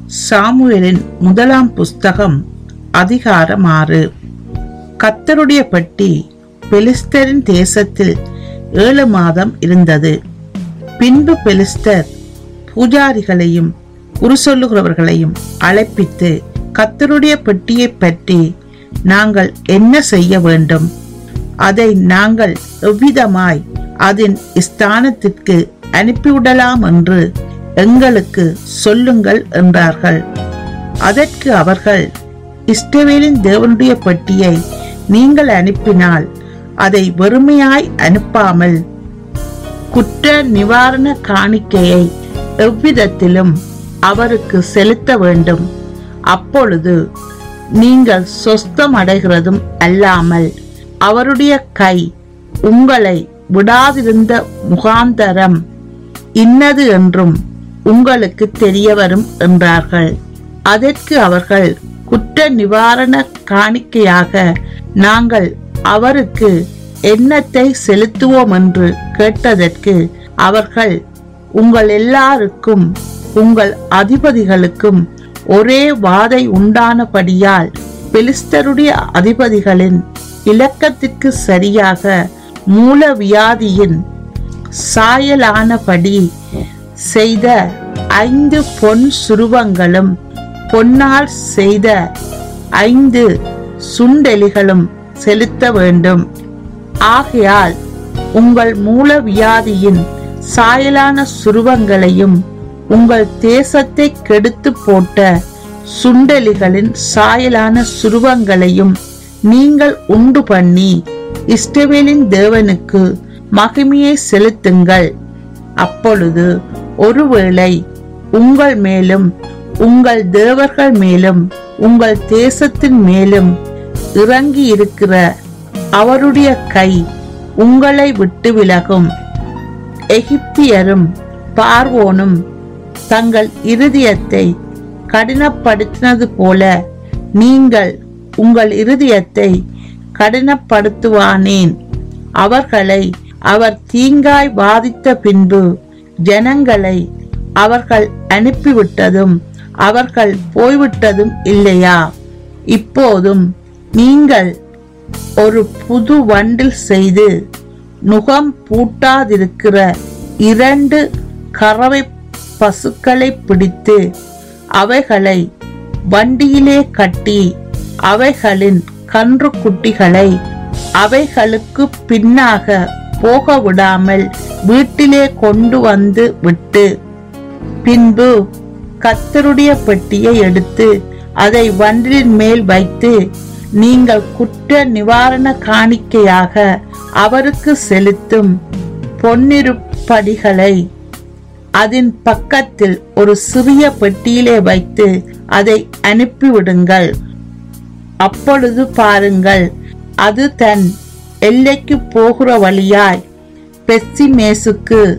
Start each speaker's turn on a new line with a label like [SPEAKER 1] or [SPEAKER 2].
[SPEAKER 1] சாமுவேலின் முதலாம் புஸ்தகம் அதிகாரம் ஆறு கத்தருடைய பெட்டி பெலிஸ்தரின் தேசத்தில் ஏழு மாதம் இருந்தது பின்பு பெலிஸ்தர் பூஜாரிகளையும் உருசொல்லுகிறவர்களையும் அழைப்பித்து கத்தருடைய பெட்டியை பற்றி நாங்கள் என்ன செய்ய வேண்டும் அதை நாங்கள் எவ்விதமாய் அதன் ஸ்தானத்திற்கு அனுப்பிவிடலாம் என்று எங்களுக்கு சொல்லுங்கள் என்றார்கள் அதற்கு அவர்கள் இஸ்ரவேலின் தேவனுடைய பெட்டியை நீங்கள் அனுப்பினால் அதை வெறுமையாய் அனுப்பாமல் குற்ற நிவாரண காணிக்கையை எவ்விதத்திலும் அவருக்கு செலுத்த வேண்டும் அப்பொழுது நீங்கள் சொஸ்தம் அடைகிறதும் அல்லாமல் அவருடைய கை உங்களை விடாதிருந்த முகாந்தரம் இன்னது என்றும் உங்களுக்கு தெரிய வரும் என்றார்கள் அதற்கு அவர்கள் குற்ற நிவாரண காணிக்கையாக நாங்கள் அவருக்கு எண்ணத்தை செலுத்துவோம் என்று கேட்டதற்கு அவர்கள் உங்கள் எல்லாருக்கும் உங்கள் அதிபதிகளுக்கும் ஒரே வாதை உண்டானபடியால் பெலிஸ்தருடைய அதிபதிகளின் இலக்கத்திற்கு சரியாக மூலவியாதியின் சாயலானபடி செய்த ஐந்து பொன் சுருவங்களும் பொன்னால் செய்த ஐந்து சுண்டெலிகளும் செலுத்த வேண்டும் ஆகையால் உங்கள் மூலவியாதியின் சாயலான சுருவங்களையும் உங்கள் தேசத்தை கெடுத்து போட்ட சுண்டெலிகளின் சாயலான சுருவங்களையும் நீங்கள் உண்டு பண்ணி இஸ்ரவேலின் தேவனுக்கு மகிமையை செலுத்துங்கள் அப்பொழுது ஒருவேளை உங்கள் மேலும் உங்கள் தேவர்கள் மேலும் உங்கள் தேசத்தின் மேலும் இறங்கி இருக்கிற அவருடைய கை உங்களை விட்டு விலகும் எகிப்தியரும் பார்வோனும் தங்கள் இருதயத்தை கடினப்படுத்தினது போல நீங்கள் உங்கள் இருதயத்தை கடினப்படுத்துவானேன் அவர்களை அவர் தீங்காய் வாதித்த பின்பு ஜனங்களை அவர்கள் அனுப்பிவிட்டதும் அவர்கள் போய்விட்டதும் இல்லையா இப்போதும் நீங்கள் ஒரு புது வண்டில் செய்து நுகம் பூட்டாதிருக்கிற இரண்டு கறவை பசுக்களை பிடித்து அவைகளை வண்டியிலே கட்டி அவைகளின் கன்று குட்டிகளை அவைகளுக்கு பின்னாக போக விடாமல் வீட்டிலே கொண்டு வந்து விட்டு பின்பு கத்தருடைய பெட்டியை எடுத்து அதை வண்டின் மேல் வைத்து நீங்கள் குற்ற நிவாரண காணிக்கையாக அவருக்கு செலுத்தும் பொன்னிருப்படிகளை அதன் பக்கத்தில் ஒரு சிறிய பெட்டியிலே வைத்து அதை அனுப்பிவிடுங்கள் அப்பொழுது பாருங்கள் அது தன் எல்லைக்கு போகிற வழியாய் பெஸ்ஸிமேசுக்கு